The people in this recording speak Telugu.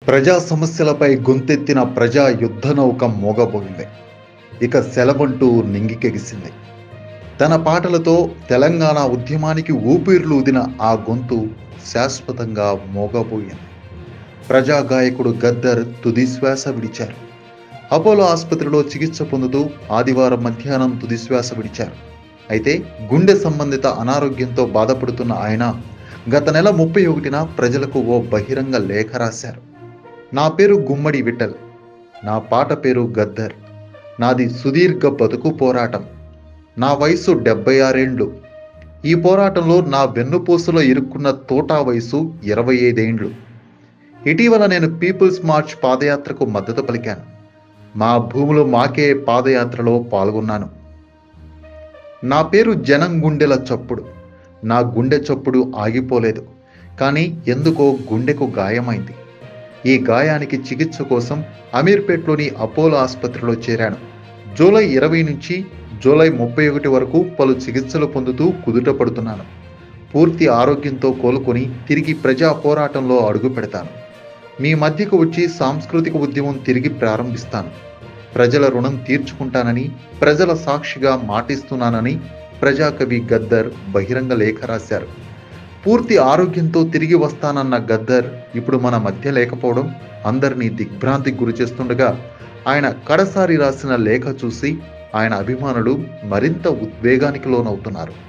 ప్రజా సమస్యలపై గొంతెత్తిన ప్రజా యుద్ధ నౌక మోగబోయింది ఇక సెలవంటూ నింగికెగిసింది తన పాటలతో తెలంగాణ ఉద్యమానికి ఊపిర్లూదిన ఆ గొంతు శాశ్వతంగా మోగబోయింది ప్రజా గాయకుడు గద్దర్ తుది శ్వాస విడిచారు అపోలో ఆసుపత్రిలో చికిత్స పొందుతూ ఆదివారం మధ్యాహ్నం తుది శ్వాస విడిచారు అయితే గుండె సంబంధిత అనారోగ్యంతో బాధపడుతున్న ఆయన గత నెల ముప్పై ఒకటిన ప్రజలకు ఓ బహిరంగ లేఖ రాశారు నా పేరు గుమ్మడి విఠల్ నా పాట పేరు గద్దర్ నాది సుదీర్ఘ బతుకు పోరాటం నా వయసు డెబ్బై ఆరేండ్లు ఈ పోరాటంలో నా వెన్నుపూసలో ఇరుక్కున్న తోటా వయసు ఇరవై ఐదేండ్లు ఇటీవల నేను పీపుల్స్ మార్చ్ పాదయాత్రకు మద్దతు పలికాను మా భూములు మాకే పాదయాత్రలో పాల్గొన్నాను నా పేరు జనం గుండెల చప్పుడు నా గుండె చప్పుడు ఆగిపోలేదు కానీ ఎందుకో గుండెకు గాయమైంది ఈ గాయానికి చికిత్స కోసం అమీర్పేట్లోని అపోలో ఆసుపత్రిలో చేరాను జూలై ఇరవై నుంచి జూలై ముప్పై ఒకటి వరకు పలు చికిత్సలు పొందుతూ కుదుట పడుతున్నాను పూర్తి ఆరోగ్యంతో కోలుకొని తిరిగి ప్రజా పోరాటంలో అడుగు పెడతాను మీ మధ్యకు వచ్చి సాంస్కృతిక ఉద్యమం తిరిగి ప్రారంభిస్తాను ప్రజల రుణం తీర్చుకుంటానని ప్రజల సాక్షిగా మాటిస్తున్నానని ప్రజాకవి గద్దర్ బహిరంగ లేఖ రాశారు పూర్తి ఆరోగ్యంతో తిరిగి వస్తానన్న గద్దర్ ఇప్పుడు మన మధ్య లేకపోవడం అందరినీ దిగ్భ్రాంతికి గురి చేస్తుండగా ఆయన కడసారి రాసిన లేఖ చూసి ఆయన అభిమానులు మరింత ఉద్వేగానికి లోనవుతున్నారు